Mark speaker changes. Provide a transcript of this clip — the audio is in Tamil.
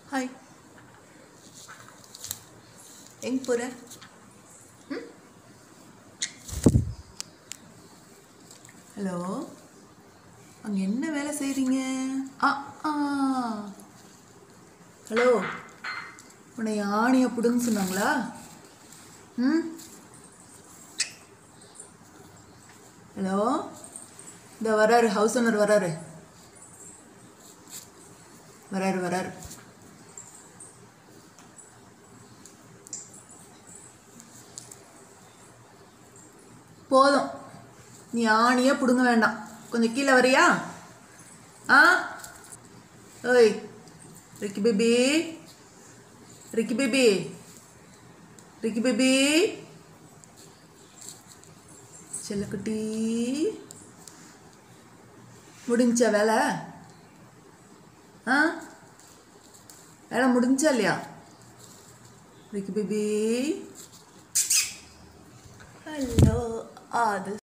Speaker 1: ஹாய் எங்க போற ஹலோ அங்கே என்ன வேலை செய்கிறீங்க ஆ ஆ ஹலோ உன்னை யானையை பிடுங்க சொன்னாங்களா ம் ஹலோ இந்த வராரு ஹவுஸ் ஓனர் வராரு வராரு வராரு போதும் நீ ஆணியே பிடுங்க வேண்டாம் கொஞ்சம் கீழே வரியா ஆ ஓய் Ricky baby Ricky baby Ricky baby செல்லக்குட்டி முடிஞ்சா வேலை ஆ வேலை முடிஞ்சா இல்லையா ரிக்கி பேபி ஹலோ அது